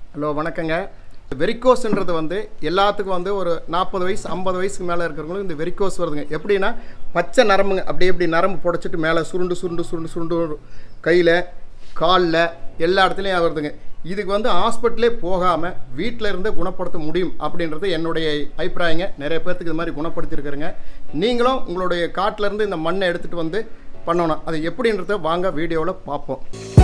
hello வணக்கங்க வெரிகோஸ்ன்றது வந்து எல்லாத்துக்கும் வந்து ஒரு நாற்பது வயசு ஐம்பது வயசுக்கு மேலே இருக்கிறவங்களுக்கு இந்த வெரிகோஸ் வருதுங்க எப்படின்னா பச்சை நரம்புங்க அப்படியே இப்படி நரம்பு புடைச்சிட்டு மேலே சுருண்டு சுருண்டு சுருண்டு சுருண்டு கையில் காலில் எல்லா இடத்துலையும் வருதுங்க இதுக்கு வந்து ஹாஸ்பிட்டலே போகாமல் வீட்டில் இருந்து குணப்படுத்த முடியும் அப்படின்றது என்னுடைய அபிப்பிராயங்க நிறைய பேர்த்துக்கு இது மாதிரி குணப்படுத்தியிருக்கிறேங்க நீங்களும் உங்களுடைய காட்டிலேருந்து இந்த மண்ணை எடுத்துகிட்டு வந்து பண்ணணும் அது எப்படின்றத வாங்க வீடியோவில் பார்ப்போம்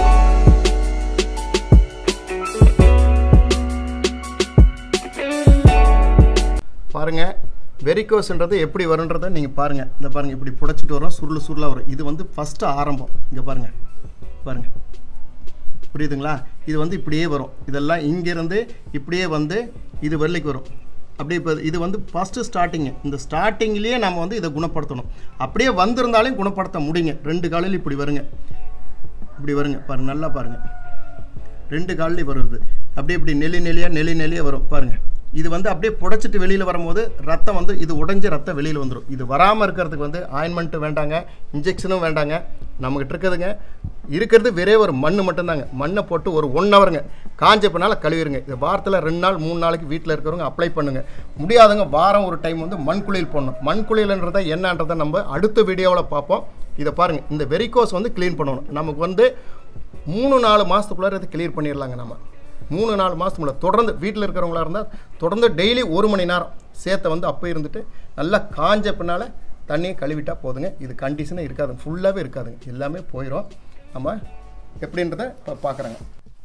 பாருங்க வெரிகோஸ்ன்றது எப்படி வருன்றதை நீங்கள் பாருங்கள் இந்த பாருங்கள் இப்படி புடைச்சிட்டு வரும் சுருள் சுருளாக வரும் இது வந்து ஃபஸ்ட்டு ஆரம்பம் இங்கே பாருங்கள் பாருங்கள் புரியுதுங்களா இது வந்து இப்படியே வரும் இதெல்லாம் இங்கேருந்து இப்படியே வந்து இது வரலைக்கு வரும் அப்படியே இப்போ இது வந்து ஃபஸ்ட்டு ஸ்டார்டிங்கு இந்த ஸ்டார்டிங்லேயே நம்ம வந்து இதை குணப்படுத்தணும் அப்படியே வந்திருந்தாலும் குணப்படுத்த முடியுங்க ரெண்டு காலையில் இப்படி வருங்க இப்படி வருங்க பாருங்கள் நல்லா பாருங்கள் ரெண்டு கால்லையும் வருது அப்படியே இப்படி நெளி நெளியாக நெளி நெளியாக வரும் பாருங்கள் இது வந்து அப்படியே புடைச்சிட்டு வெளியில் வரும்போது ரத்தம் வந்து இது உடைஞ்ச ரத்தம் வெளியில் வந்துடும் இது வராமல் இருக்கிறதுக்கு வந்து ஆயின்மெண்ட்டு வேண்டாங்க இன்ஜெக்ஷனும் வேண்டாங்க நம்மகிட்ட இருக்குதுங்க இருக்கிறது வெறே ஒரு மண் மட்டும்தாங்க மண்ணை போட்டு ஒரு ஒன் ஹவருங்க காஞ்ச பின்னால் கழுவிடுங்க இது வாரத்தில் ரெண்டு நாள் மூணு நாளைக்கு வீட்டில் இருக்கிறவங்க அப்ளை பண்ணுங்க முடியாதவங்க வாரம் ஒரு டைம் வந்து மண் குளியல் போடணும் மண் குளியல்ன்றதை என்னன்றதை நம்ம அடுத்த வீடியோவில் பார்ப்போம் இதை பாருங்கள் இந்த வெரிகோஸ் வந்து க்ளீன் பண்ணணும் நமக்கு வந்து மூணு நாலு மாதத்துக்குள்ளார இதை கிளியர் பண்ணிடலாங்க நம்ம மூணு நாலு மாதத்துக்குள்ள தொடர்ந்து வீட்டில் இருக்கிறவங்களா இருந்தால் தொடர்ந்து டெய்லி ஒரு மணி நேரம் சேத்தை வந்து அப்போ இருந்துட்டு நல்லா காஞ்ச பின்னால் தண்ணியை கழுவிட்டா போதுங்க இது கண்டிஷனே இருக்காது ஃபுல்லாகவே இருக்காதுங்க எல்லாமே போயிடும் நம்ம எப்படின்றத இப்போ பார்க்குறேங்க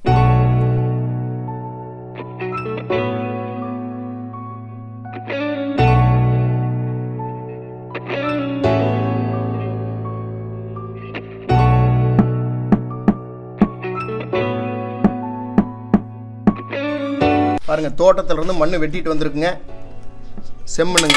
பாருங்க தோட்டத்துல இருந்து மண்ணு வெட்டிட்டு வந்திருக்குங்க செம்மண்ணுங்க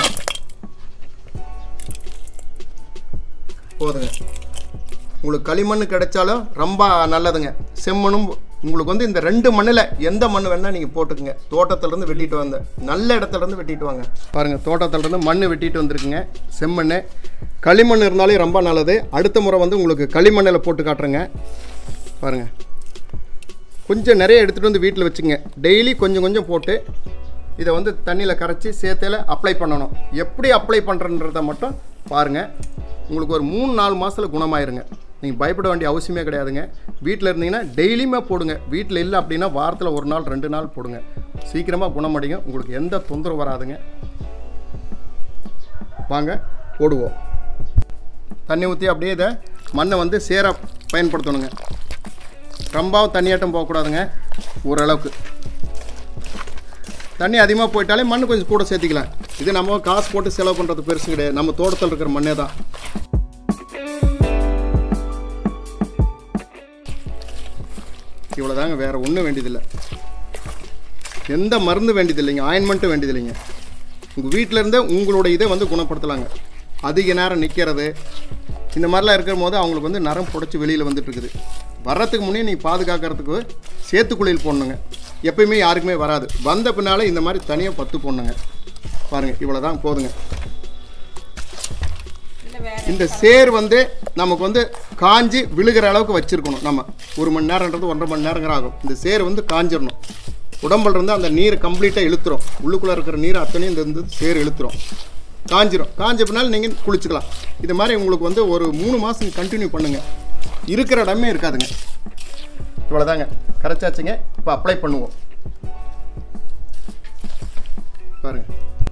போதுங்க உங்களுக்கு களிமண் கிடைச்சாலும் ரொம்ப நல்லதுங்க செம்மண்ணும் உங்களுக்கு வந்து இந்த ரெண்டு மண்ணில் எந்த மண் வேணால் நீங்கள் போட்டுக்குங்க தோட்டத்திலேருந்து வெட்டிட்டு வந்த நல்ல இடத்துலேருந்து வெட்டிட்டு வாங்க பாருங்கள் தோட்டத்திலேருந்து மண் வெட்டிட்டு வந்திருக்குங்க செம்மண் களிமண் இருந்தாலே ரொம்ப நல்லது அடுத்த முறை வந்து உங்களுக்கு களிமண்ணில் போட்டு காட்டுறேங்க பாருங்கள் கொஞ்சம் நிறைய எடுத்துகிட்டு வந்து வீட்டில் வச்சுங்க டெய்லி கொஞ்சம் கொஞ்சம் போட்டு இதை வந்து தண்ணியில் கரைச்சி சேத்தையில் அப்ளை பண்ணணும் எப்படி அப்ளை பண்ணுறன்றதை மட்டும் பாருங்கள் உங்களுக்கு ஒரு மூணு நாலு மாதத்தில் குணமாயிருங்க நீங்கள் பயப்பட வேண்டிய அவசியமே கிடையாதுங்க வீட்டில் இருந்தீங்கன்னா டெய்லியுமே போடுங்க வீட்டில் இல்லை அப்படின்னா வாரத்தில் ஒரு நாள் ரெண்டு நாள் போடுங்க சீக்கிரமாக குணமடைங்க உங்களுக்கு எந்த தொந்தரவு வராதுங்க வாங்க போடுவோம் தண்ணி ஊற்றி அப்படியே இதை மண்ணை வந்து சேர பயன்படுத்தணுங்க ரொம்பவும் தண்ணியாட்டம் போகக்கூடாதுங்க ஓரளவுக்கு தண்ணி அதிகமாக போயிட்டாலே மண் கொஞ்சம் கூட சேர்த்திக்கலாம் இது நம்ம காசு போட்டு செலவு பண்ணுறது பெருசு கிடையாது நம்ம தோட்டத்தில் இருக்கிற மண்ணே தான் இவ்வளோதாங்க வேறு ஒன்றும் வேண்டியதில்லை எந்த மருந்து வேண்டியதில்லைங்க ஆயின்மெண்ட்டும் வேண்டியதில்லைங்க உங்கள் வீட்டில் இருந்தே உங்களோட இதை வந்து குணப்படுத்தலாங்க அதிக நேரம் நிற்கிறது இந்த மாதிரிலாம் இருக்கிற போது அவங்களுக்கு வந்து நரம் புடைச்சி வெளியில் வந்துட்டு இருக்குது வர்றதுக்கு முன்னே நீங்கள் பாதுகாக்கிறதுக்கு சேத்துக்குழியில் போடணுங்க எப்பயுமே யாருக்குமே வராது வந்த பின்னால் இந்த மாதிரி தனியாக பத்து போடணுங்க பாருங்கள் இவ்வளோ தான் போதுங்க இந்த சேர் வந்து நமக்கு வந்து காஞ்சி விழுகிற அளவுக்கு வச்சுருக்கணும் நம்ம ஒரு மணி நேரன்றது ஒன்றரை மணி நேரங்கிற ஆகும் இந்த சேர் வந்து காஞ்சிடணும் உடம்புல இருந்து அந்த நீர் கம்ப்ளீட்டாக இழுத்துரும் உள்ளுக்குள்ளே இருக்கிற நீர் அத்தனையும் இந்த வந்து சேர் இழுத்துரும் காஞ்சிரும் காஞ்ச பின்னால் நீங்கள் குளிச்சுக்கலாம் இது மாதிரி உங்களுக்கு வந்து ஒரு மூணு மாதம் கண்டினியூ பண்ணுங்கள் இருக்கிற இடமே இருக்காதுங்க இவ்வளோதாங்க கரைச்சாச்சுங்க இப்போ அப்ளை பண்ணுவோம் பாருங்க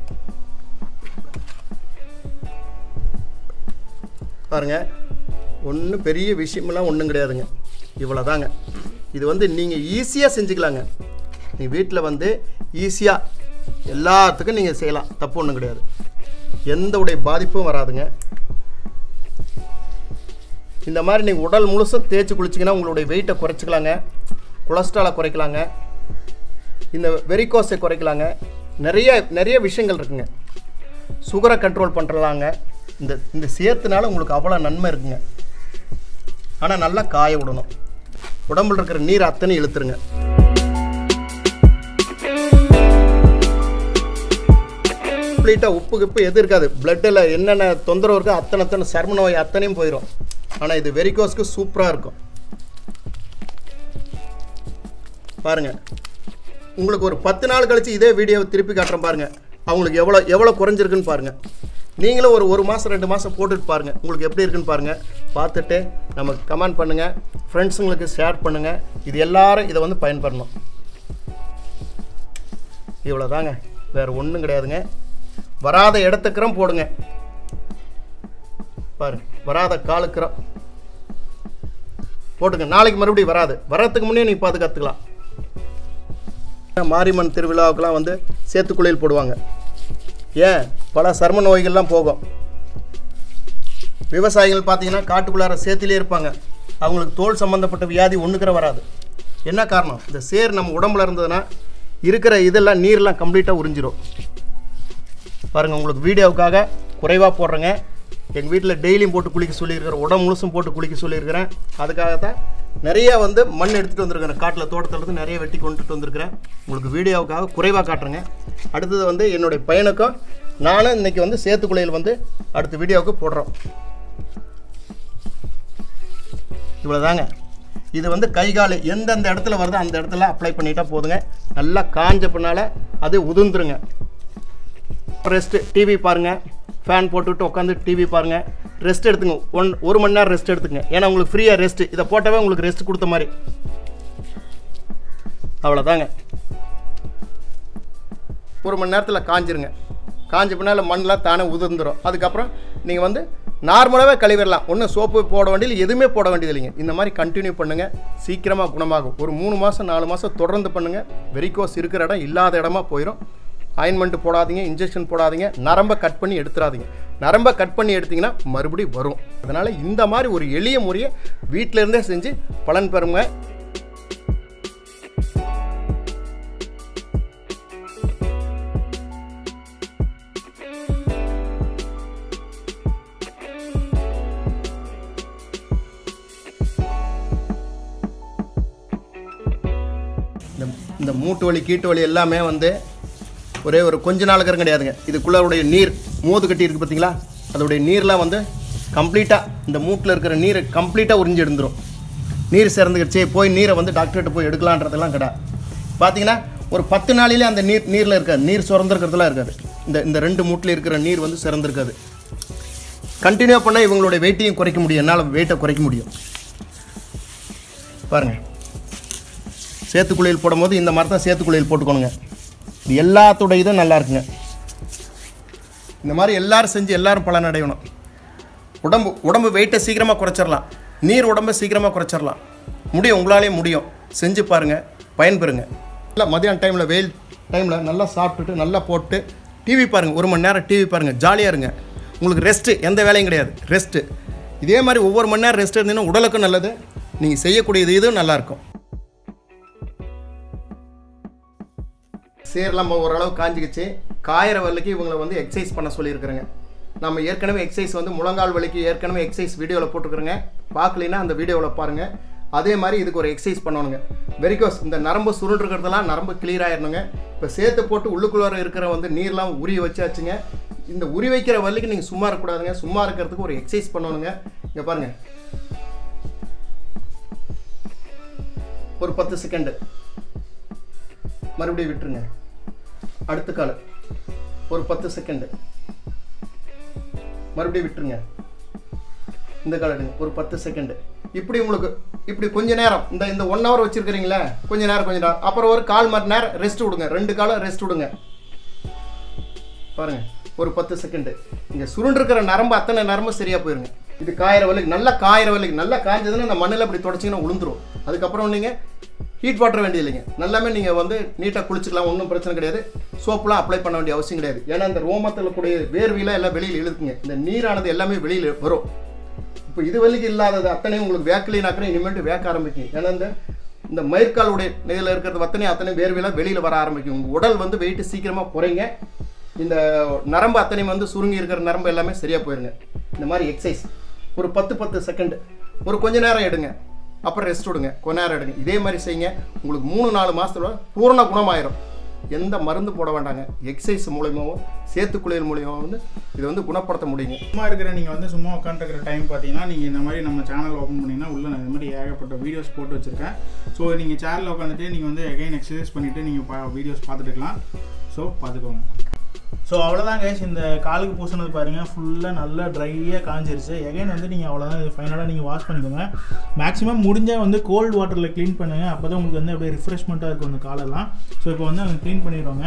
பாருங்க ஒன்றும் பெரிய விஷயமெல்லாம் ஒன்றும் கிடையாதுங்க இவ்வளோதாங்க இது வந்து நீங்கள் ஈஸியாக செஞ்சுக்கலாங்க நீங்கள் வீட்டில் வந்து ஈஸியாக எல்லாத்துக்கும் நீங்கள் செய்யலாம் தப்பு ஒன்றும் கிடையாது எந்த உடைய பாதிப்பும் வராதுங்க இந்த மாதிரி நீங்கள் உடல் முழுசும் தேய்ச்சி குளிச்சிங்கன்னா உங்களுடைய வெயிட்டை குறைச்சிக்கலாங்க கொலஸ்ட்ராலை குறைக்கலாங்க இந்த வெரிகோஸை குறைக்கலாங்க நிறைய நிறைய விஷயங்கள் இருக்குங்க சுகரை கண்ட்ரோல் பண்ணுறலாங்க இந்த இந்த சேர்த்துனால உங்களுக்கு அவ்வளோ நன்மை இருக்குங்க ஆனால் நல்லா காய விடணும் உடம்புல இருக்கிற நீர் அத்தனை இழுத்துருங்க கம்ப்ளீட்டாக உப்பு கிப்பு எது இருக்காது பிளட்டில் என்னென்ன தொந்தரவு இருக்கோ அத்தனை அத்தனை சர்ம நோய் அத்தனையும் போயிடும் ஆனால் இது வெரிகோஸ்க்கு சூப்பராக இருக்கும் பாருங்க உங்களுக்கு ஒரு பத்து நாள் கழிச்சு இதே வீடியோவை திருப்பி காட்டுறேன் பாருங்க அவங்களுக்கு எவ்வளோ எவ்வளோ குறைஞ்சிருக்குன்னு பாருங்க நீங்களும் ஒரு ஒரு மாதம் ரெண்டு மாதம் போட்டுட்டு பாருங்க உங்களுக்கு எப்படி இருக்குன்னு பாருங்க பார்த்துட்டு நமக்கு கமெண்ட் பண்ணுங்க ஃப்ரெண்ட்ஸுங்களுக்கு ஷேர் பண்ணுங்க இது எல்லாரும் இதை வந்து பயன்படணும் இவ்வளோதாங்க வேறு ஒன்றும் கிடையாதுங்க வராத இடத்துக்குறம் போடுங்க பாருங்க வராத காலுக்குறம் போட்டுங்க நாளைக்கு மறுபடியும் வராது வர்றதுக்கு முன்னே நீ பாதுகாத்துக்கலாம் மாரியம்மன் திருவிழாவுக்கெல்லாம் வந்து சேத்துக்குளியல் போடுவாங்க ஏன் பல சர்ம நோய்கள்லாம் போகும் விவசாயிகள் பார்த்தீங்கன்னா காட்டுக்குள்ளார சேத்திலே இருப்பாங்க அவங்களுக்கு தோல் சம்மந்தப்பட்ட வியாதி ஒன்றுக்கிற வராது என்ன காரணம் இந்த சேர் நம்ம உடம்புல இருந்ததுன்னா இருக்கிற இதெல்லாம் நீர்லாம் கம்ப்ளீட்டாக உறிஞ்சிரும் பாருங்கள் உங்களுக்கு வீடியோவுக்காக குறைவாக போடுறேங்க எங்கள் வீட்டில் டெய்லியும் போட்டு குளிக்க சொல்லியிருக்கிறேன் உடம்பு முழுசும் போட்டு குளிக்க சொல்லியிருக்கிறேன் அதுக்காக தான் நிறைய வந்து மண் எடுத்துகிட்டு வந்திருக்கிறேன் காட்டில் தோட்டத்துல இருந்து நிறைய வெட்டி கொண்டுட்டு வந்திருக்கிறேன் உங்களுக்கு வீடியோவுக்காக குறைவாக காட்டுறேங்க அடுத்தது வந்து என்னுடைய பையனுக்கும் நானும் இன்னைக்கு வந்து சேத்துக்குளையில் வந்து அடுத்த வீடியோவுக்கு போடுறோம் இவ்வளோதாங்க இது வந்து கை கால் எந்தெந்த இடத்துல வருதோ அந்த இடத்துல அப்ளை பண்ணிட்டா போதுங்க நல்லா காஞ்ச பின்னால் அது உதிர்ந்துருங்க ரெஸ்ட்டு டிவி பாருங்கள் ஃபேன் போட்டுவிட்டு உட்காந்து டிவி பாருங்கள் ரெஸ்ட் எடுத்துங்க ஒன் ஒரு மணி நேரம் ரெஸ்ட் எடுத்துங்க ஏன்னா உங்களுக்கு ஃப்ரீயாக ரெஸ்ட்டு இதை போட்டவே உங்களுக்கு ரெஸ்ட் கொடுத்த மாதிரி அவ்வளோதாங்க ஒரு மணி நேரத்தில் காஞ்சிருங்க காஞ்ச பின்னால் மண்ணெலாம் தானே உதிர்ந்துடும் அதுக்கப்புறம் நீங்கள் வந்து நார்மலாகவே கழுவிடலாம் ஒன்றும் சோப்பு போட வேண்டியது எதுவுமே போட வேண்டியது இல்லைங்க இந்த மாதிரி கண்டினியூ பண்ணுங்கள் சீக்கிரமாக குணமாகும் ஒரு மூணு மாதம் நாலு மாதம் தொடர்ந்து பண்ணுங்கள் வெரிகோஸ் இருக்கிற இடம் இல்லாத இடமா போயிடும் ஆயின்மெண்ட் போடாதீங்க இன்ஜெக்ஷன் போடாதீங்க நரம்பை கட் பண்ணி எடுத்துடாதீங்க நரம்பை கட் பண்ணி எடுத்தீங்கன்னா மறுபடியும் வரும் அதனால் இந்த மாதிரி ஒரு எளிய முறையை வீட்டில இருந்தே செஞ்சு பலன் பெறுங்க இந்த இந்த மூட்டு வலி கீட்டு வலி எல்லாமே வந்து ஒரே ஒரு கொஞ்ச நாளுக்கு கிடையாதுங்க இதுக்குள்ள உடைய நீர் மோது கட்டி இருக்குது பார்த்தீங்களா அதோடைய நீர்லாம் வந்து கம்ப்ளீட்டாக இந்த மூட்டில் இருக்கிற நீரை கம்ப்ளீட்டாக உறிஞ்சி எடுந்துரும் நீர் சிறந்துக்கிடுச்சு போய் நீரை வந்து டாக்டர்கிட்ட போய் எடுக்கலான்றதெல்லாம் கிடையாது பார்த்தீங்கன்னா ஒரு பத்து நாளிலே அந்த நீர் நீரில் இருக்காது நீர் சுரந்திருக்கிறதுலாம் இருக்காது இந்த இந்த ரெண்டு மூட்டில் இருக்கிற நீர் வந்து சிறந்திருக்காது கண்டினியூ பண்ணால் இவங்களுடைய வெயிட்டையும் குறைக்க முடியும் என்னால் வெயிட்டை குறைக்க முடியும் பாருங்கள் சேத்துக்குளியல் போடும்போது இந்த மாதிரி தான் சேத்துக்குளியல் போட்டுக்கணுங்க இது எல்லாத்தோட இதுவும் நல்லா இருக்குங்க இந்த மாதிரி எல்லாரும் செஞ்சு எல்லாரும் பலன் அடையணும் உடம்பு உடம்பு வெயிட்டை சீக்கிரமாக குறைச்சிடலாம் நீர் உடம்பை சீக்கிரமாக குறைச்சிடலாம் முடியும் உங்களாலே முடியும் செஞ்சு பாருங்கள் பயன்பெறுங்க இல்லை மதியான டைமில் வெயில் டைமில் நல்லா சாப்பிட்டுட்டு நல்லா போட்டு டிவி பாருங்கள் ஒரு மணி நேரம் டிவி பாருங்கள் ஜாலியாக இருங்க உங்களுக்கு ரெஸ்ட்டு எந்த வேலையும் கிடையாது ரெஸ்ட்டு இதே மாதிரி ஒவ்வொரு மணி நேரம் ரெஸ்ட் இருந்தீங்கன்னா உடலுக்கும் நல்லது நீங்கள் செய்யக்கூடியது இதுவும் நல்லாயிருக்கும் சேர்லாம் ஓரளவு காஞ்சிக்கிச்சு காயிற வலிக்கு இவங்களை வந்து எக்ஸசைஸ் பண்ண சொல்லியிருக்கிறேங்க நம்ம ஏற்கனவே எக்ஸசைஸ் வந்து முழங்கால் வலிக்கு ஏற்கனவே எக்ஸசைஸ் வீடியோவில் போட்டுக்கிறேங்க பார்க்கலைன்னா அந்த வீடியோவில் பாருங்கள் அதே மாதிரி இதுக்கு ஒரு எக்ஸசைஸ் பண்ணணுங்க வெரிகோஸ் இந்த நரம்பு சுருண்டுருக்கிறதெல்லாம் நரம்பு கிளியர் ஆயிடணுங்க இப்போ சேர்த்து போட்டு உள்ளுக்குள்ளார இருக்கிற வந்து நீர்லாம் உரி வச்சாச்சுங்க இந்த உரி வைக்கிற வலிக்கு நீங்கள் சும்மா இருக்கக்கூடாதுங்க சும்மா இருக்கிறதுக்கு ஒரு எக்ஸசைஸ் பண்ணணுங்க இங்கே பாருங்கள் ஒரு பத்து செகண்டு மறுபடியும் விட்டுருங்க அடுத்த கால் ஒரு பத்து செகண்டு மறுபடியும் விட்டுருங்க இந்த கால் எடுங்க ஒரு பத்து செகண்டு இப்படி உங்களுக்கு இப்படி கொஞ்ச நேரம் இந்த இந்த ஒன் ஹவர் வச்சிருக்கிறீங்களே கொஞ்ச நேரம் கொஞ்ச நேரம் அப்புறம் ஒரு கால் மணி நேரம் ரெஸ்ட் விடுங்க ரெண்டு காலம் ரெஸ்ட் விடுங்க பாருங்க ஒரு பத்து செகண்டு இங்கே சுருண்டிருக்கிற நரம்பு அத்தனை நரம்பு சரியாக போயிருங்க இது காயிற வலிக்கு நல்லா காயிற வலிக்கு நல்லா காய்ஞ்சதுன்னா இந்த மண்ணில் இப்படி தொடச்சிங்கன்னா உளுந்துரும் அதுக்கப்புறம் நீங்கள் ஹீட் வாட்டர் வேண்டியது இல்லைங்க நல்லாமே நீங்கள் வந்து நீட்டாக குளிச்சுக்கலாம் ஒன்றும் பிரச்சனை கிடையாது சோப்புலாம் அப்ளை பண்ண வேண்டிய அவசியம் கிடையாது ஏன்னா இந்த ரோமத்தில் கூடிய வேர்வையெல்லாம் எல்லாம் வெளியில் இழுக்குங்க இந்த நீரானது எல்லாமே வெளியில் வரும் இப்போ இது வரைக்கும் இல்லாதது அத்தனையும் உங்களுக்கு வேக்கலினாக்கிற இனிமேட்டு வேக்க ஆரம்பிக்கும் ஏன்னா இந்த இந்த மயிர்காலுடைய இதில் இருக்கிறது அத்தனை அத்தனை வேர்வையெல்லாம் வெளியில் வர ஆரம்பிக்கும் உங்கள் உடல் வந்து வெயிட் சீக்கிரமாக குறைங்க இந்த நரம்பு அத்தனையும் வந்து சுருங்கி இருக்கிற நரம்பு எல்லாமே சரியாக போயிருங்க இந்த மாதிரி எக்ஸசைஸ் ஒரு பத்து பத்து செகண்ட் ஒரு கொஞ்ச நேரம் எடுங்க அப்புறம் ரெஸ்ட் விடுங்க கொஞ்ச நேரம் எடுங்க இதே மாதிரி செய்யுங்க உங்களுக்கு மூணு நாலு மாதத்துல பூரண குணமாயிரும் எந்த மருந்து போட வேண்டாங்க எக்ஸசைஸ் மூலியமாகவும் சேத்து குளியல் மூலியமாக வந்து இது வந்து குணப்படுத்த முடியுங்க சும்மா இருக்கிற நீங்கள் வந்து சும்மா உட்காந்துருக்கிற டைம் பார்த்தீங்கன்னா நீங்கள் இந்த மாதிரி நம்ம சேனல் ஓப்பன் பண்ணிங்கன்னா உள்ள நான் இந்த மாதிரி ஏகப்பட்ட வீடியோஸ் போட்டு வச்சுருக்கேன் ஸோ நீங்கள் சேரில் உட்காந்துட்டு நீங்கள் வந்து எகைன் எக்ஸசைஸ் பண்ணிவிட்டு நீங்கள் வீடியோஸ் பார்த்துட்டு இருக்கலாம் ஸோ பார்த்துக்கோங்க ஸோ அவ்வளோதான் கேஸ் இந்த காலுக்கு பூசினது பாருங்கள் ஃபுல்லாக நல்லா ட்ரையாக காஞ்சிருச்சு எகைன் வந்து நீங்கள் அவ்வளோதான் இது ஃபைனலாக நீங்கள் வாஷ் பண்ணிக்கோங்க மேக்ஸிமம் முடிஞ்சால் வந்து கோல்டு வாட்டரில் க்ளீன் பண்ணுங்க அப்போ தான் உங்களுக்கு வந்து அப்படியே ரிஃப்ரெஷ்மெண்ட்டாக இருக்கும் அந்த காலெல்லாம் ஸோ இப்போ வந்து அவங்க க்ளீன் பண்ணிடுவாங்க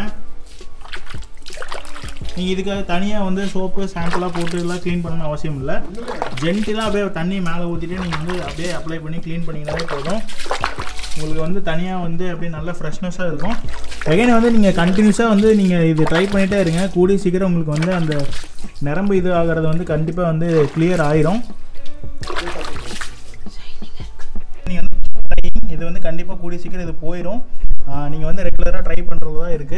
நீங்கள் இதுக்காக தனியாக வந்து சோப்பு ஷாம்புலாம் போட்டு எல்லாம் க்ளீன் பண்ணணும்னு அவசியம் இல்லை ஜென்டிலாக அப்படியே தண்ணி மேலே ஊற்றிட்டு நீங்கள் வந்து அப்படியே அப்ளை பண்ணி க்ளீன் பண்ணிங்கனாலே போதும் உங்களுக்கு வந்து தனியாக வந்து அப்படியே நல்ல ஃப்ரெஷ்னஸாக இருக்கும் அகைன் வந்து நீங்கள் கண்டினியூஸாக வந்து நீங்கள் இது ட்ரை பண்ணிகிட்டே இருங்க கூடிய சீக்கிரம் உங்களுக்கு வந்து அந்த நரம்பு இது ஆகிறது வந்து கண்டிப்பாக வந்து கிளியர் ஆயிரும் நீங்கள் வந்து trying, இது வந்து கண்டிப்பாக கூடிய சீக்கிரம் இது போயிடும் நீங்கள் வந்து ரெகுலராக ட்ரை பண்ணுறது தான் இருக்குது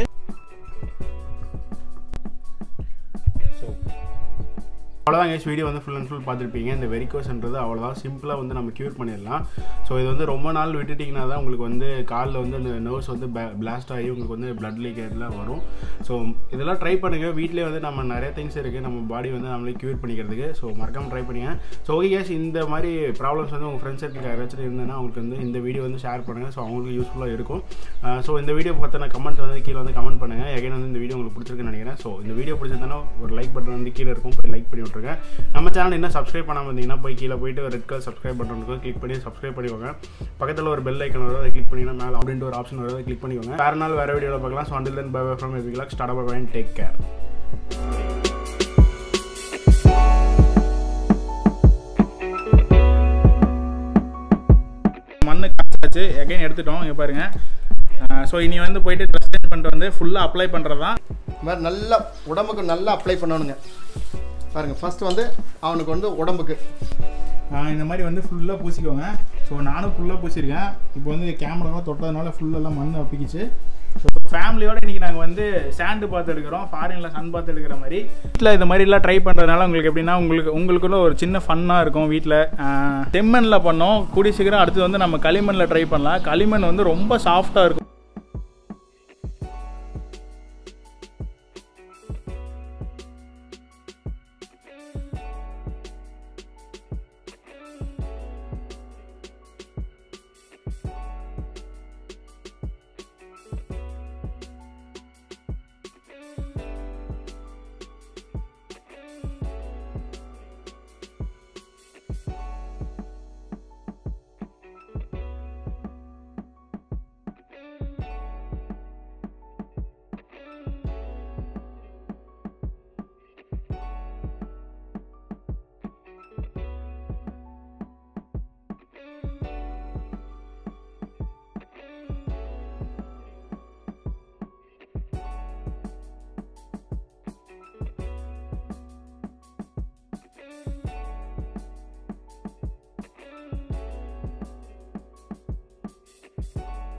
அவ்வளோதான் கேஸ் வீடியோ வந்து ஃபுல் அண்ட் ஃபுல் பார்த்துருப்பீங்க இந்த வெரிகோஸ்ன்றது அவ்வளோதான் சிம்பிளாக வந்து நம்ம க்யூர் பண்ணிடலாம் ஸோ இது வந்து ரொம்ப நாள் விட்டுட்டிங்கன்னா தான் உங்களுக்கு வந்து காலில் வந்து அந்த நர்வ்ஸ் வந்து பிளாஸ்ட் ஆகி உங்களுக்கு வந்து பிளட் லீக்கேஜ்லாம் வரும் ஸோ இதெல்லாம் ட்ரை பண்ணுங்கள் வீட்டிலே வந்து நம்ம நிறைய திங்ஸ் இருக்குது நம்ம பாடி வந்து நம்மளே க்யூர் பண்ணிக்கிறதுக்கு ஸோ மறக்காமல் ட்ரை பண்ணுங்க ஸோ ஓகே கேஸ் இந்த மாதிரி ப்ராப்ளம்ஸ் வந்து உங்கள் ஃப்ரெண்ட்ஸ் சர்க்கிள் யாராச்சும் இருந்ததுன்னா அவங்களுக்கு வந்து இந்த வீடியோ வந்து ஷேர் பண்ணுங்கள் ஸோ அவங்களுக்கு யூஸ்ஃபுல்லாக இருக்கும் ஸோ இந்த வீடியோ பற்றின கமெண்ட்ஸ் வந்து கீழே வந்து கமெண்ட் பண்ணுங்கள் எகைன் வந்து இந்த வீடியோ உங்களுக்கு பிடிச்சிருக்குன்னு நினைக்கிறேன் ஸோ இந்த வீடியோ பிடிச்சிருந்தா ஒரு லைக் பட்டன் வந்து கீழே இருக்கும் போய் லைக் பண்ணி விட்ருங்க நம்ம சேனல் என்ன சப்ஸ்கிரைப் பண்ணாமல் இருந்தீங்கன்னா போய் கீழே போயிட்டு ரெட் கலர் சப்ஸ்கிரைப் பட்டன் இருக்கும் கிளிக் பண்ணி சப்ஸ்கிரைப் பண்ணிக்கோங்க பக்கத்தில் ஒரு பெல் ஐக்கன் வரும் அதை கிளிக் பண்ணிங்கன்னா மேலே அப்படின்ட்டு ஒரு ஆப்ஷன் வரும் அதை கிளிக் பண்ணிக்கோங்க வேறு நாள் வேறு வீடியோவில் பார்க்கலாம் so until then bye bye from every start up bye take care மண்ணு காய்ச்சாச்சு எகைன் எடுத்துட்டோம் இங்கே பாருங்க ஸோ இனி வந்து போயிட்டு ட்ரெஸ் சேஞ்ச் பண்ணிட்டு வந்து ஃபுல்லாக அப்ளை பண்ணுறது தான் இது மாதிரி நல்லா உடம்புக்கு நல்லா அப்ளை பண்ணணுங்க பாருங்கள் ஃபர்ஸ்ட் வந்து அவனுக்கு வந்து உடம்புக்கு இந்த மாதிரி வந்து ஃபுல்லாக பூசிக்கோங்க ஸோ நானும் ஃபுல்லாக பூசியிருக்கேன் இப்போ வந்து கேமராலாம் தொட்டதுனால ஃபுல்லெல்லாம் மண் அப்பிக்கிச்சு ஸோ ஃபேமிலியோட இன்றைக்கி நாங்கள் வந்து சாண்டு பார்த்து எடுக்கிறோம் ஃபாரினில் சன் பார்த்து எடுக்கிற மாதிரி வீட்டில் இந்த மாதிரிலாம் ட்ரை பண்ணுறதுனால உங்களுக்கு எப்படின்னா உங்களுக்கு உங்களுக்குள்ள ஒரு சின்ன ஃபன்னாக இருக்கும் வீட்டில் செம்மண்ணில் பண்ணோம் கூடிய சீக்கிரம் அடுத்து வந்து நம்ம களிமண்ணில் ட்ரை பண்ணலாம் களிமண் வந்து ரொம்ப சாஃப்டாக இருக்கும்